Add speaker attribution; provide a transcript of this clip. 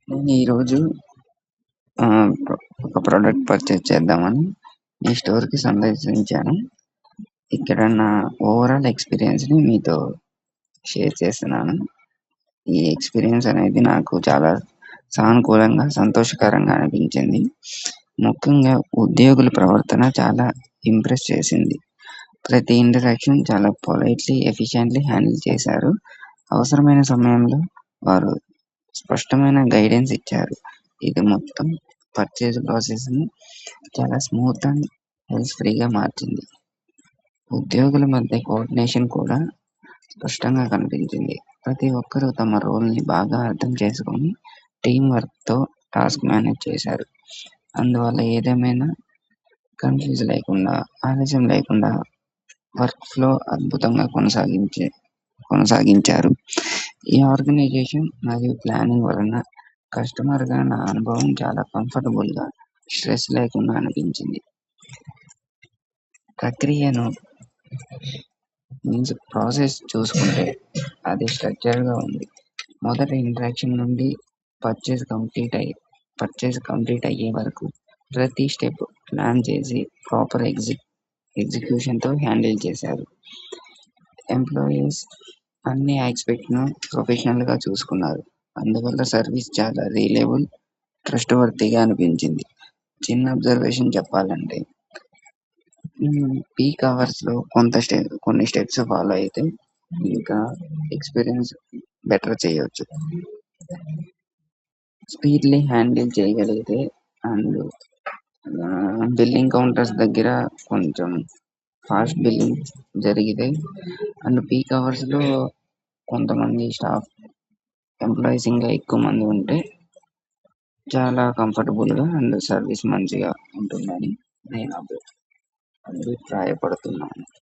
Speaker 1: నేను ఈరోజు ఒక ప్రోడక్ట్ పర్చేస్ చేద్దామని మీ స్టోర్కి సందర్శించాను ఇక్కడ నా ఓవరాల్ ఎక్స్పీరియన్స్ని మీతో షేర్ చేస్తున్నాను ఈ ఎక్స్పీరియన్స్ అనేది నాకు చాలా సానుకూలంగా సంతోషకరంగా అనిపించింది ముఖ్యంగా ఉద్యోగుల ప్రవర్తన చాలా ఇంప్రెస్ చేసింది ప్రతి ఇంటరాక్షన్ చాలా పొలైట్లీ ఎఫిషియెంట్లీ హ్యాండిల్ చేశారు అవసరమైన సమయంలో వారు స్పష్టమైన గైడెన్స్ ఇచ్చారు ఇది మొత్తం పర్చేస్ ప్రాసెస్ని చాలా స్మూత్ అండ్ హెల్ప్ ఫ్రీగా మార్చింది ఉద్యోగుల మధ్య కోఆర్డినేషన్ కూడా స్పష్టంగా కనిపించింది ప్రతి ఒక్కరూ తమ రోల్ని బాగా అర్థం చేసుకొని టీం వర్క్తో టాస్క్ మేనేజ్ చేశారు అందువల్ల ఏదేమైనా కన్ఫ్యూజ్ లేకుండా ఆలస్యం లేకుండా వర్క్ ఫ్లో అద్భుతంగా కొనసాగించే కొనసాగించారు ఈ ఆర్గనైజేషన్ మరియు ప్లానింగ్ వలన కస్టమర్గా నా అనుభవం చాలా కంఫర్టబుల్గా స్ట్రెస్ లేకుండా అనిపించింది ప్రక్రియను మీన్స్ ప్రాసెస్ చూసుకుంటే అది స్ట్రక్చర్డ్గా ఉంది మొదటి ఇంటరాక్షన్ నుండి పర్చేస్ కంప్లీట్ అయ్యి పర్చేస్ కంప్లీట్ అయ్యే వరకు ప్రతి స్టెప్ ప్లాన్ చేసి ప్రాపర్ ఎగ్జి ఎగ్జిక్యూషన్తో హ్యాండిల్ చేశారు ఎంప్లాయీస్ అన్ని ఆస్పెక్ట్ను ప్రొఫెషనల్గా చూసుకున్నారు అందువల్ల సర్వీస్ చాలా రిలయబుల్ ట్రస్ట్ వర్తీగా అనిపించింది చిన్న అబ్జర్వేషన్ చెప్పాలంటే పీక్ అవర్స్లో కొంత స్టె కొన్ని స్టెప్స్ ఫాలో అయితే ఇంకా ఎక్స్పీరియన్స్ బెటర్ చేయవచ్చు స్పీడ్లీ హ్యాండిల్ చేయగలిగితే అండ్ బిల్లింగ్ కౌంటర్స్ దగ్గర కొంచెం ఫాస్ట్ బిల్లింగ్ జరిగితే అండ్ పీక్ అవర్స్లో కొంతమంది స్టాఫ్ ఎంప్లాయీస్ ఇంకా ఎక్కువ మంది ఉంటే చాలా కంఫర్టబుల్గా అండ్ సర్వీస్ మంచిగా ఉంటుందని నేను అభి అభిప్రాయపడుతున్నాను